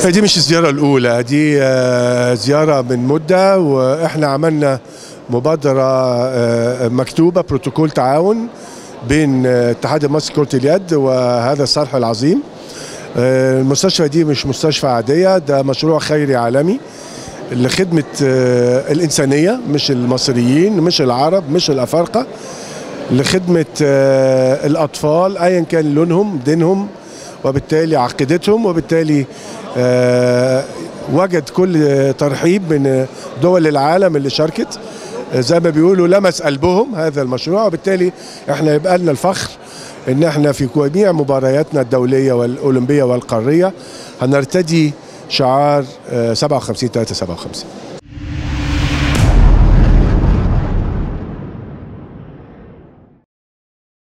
دي مش الزيارة الأولى دي آه، زيارة من مدة وإحنا عملنا مبادرة آه، مكتوبة بروتوكول تعاون بين آه، الاتحاد المصري لكرة اليد وهذا الصرح العظيم آه، المستشفى دي مش مستشفى عادية ده مشروع خيري عالمي لخدمة آه، الإنسانية مش المصريين مش العرب مش الأفارقة لخدمة آه، الأطفال أيا كان لونهم دينهم وبالتالي عقيدتهم وبالتالي آه، وجد كل ترحيب من دول العالم اللي شاركت آه، زي ما بيقولوا لمس قلبهم هذا المشروع وبالتالي احنا يبقى لنا الفخر ان احنا في جميع مبارياتنا الدوليه والاولمبيه والقاريه هنرتدي شعار آه، 57 3 57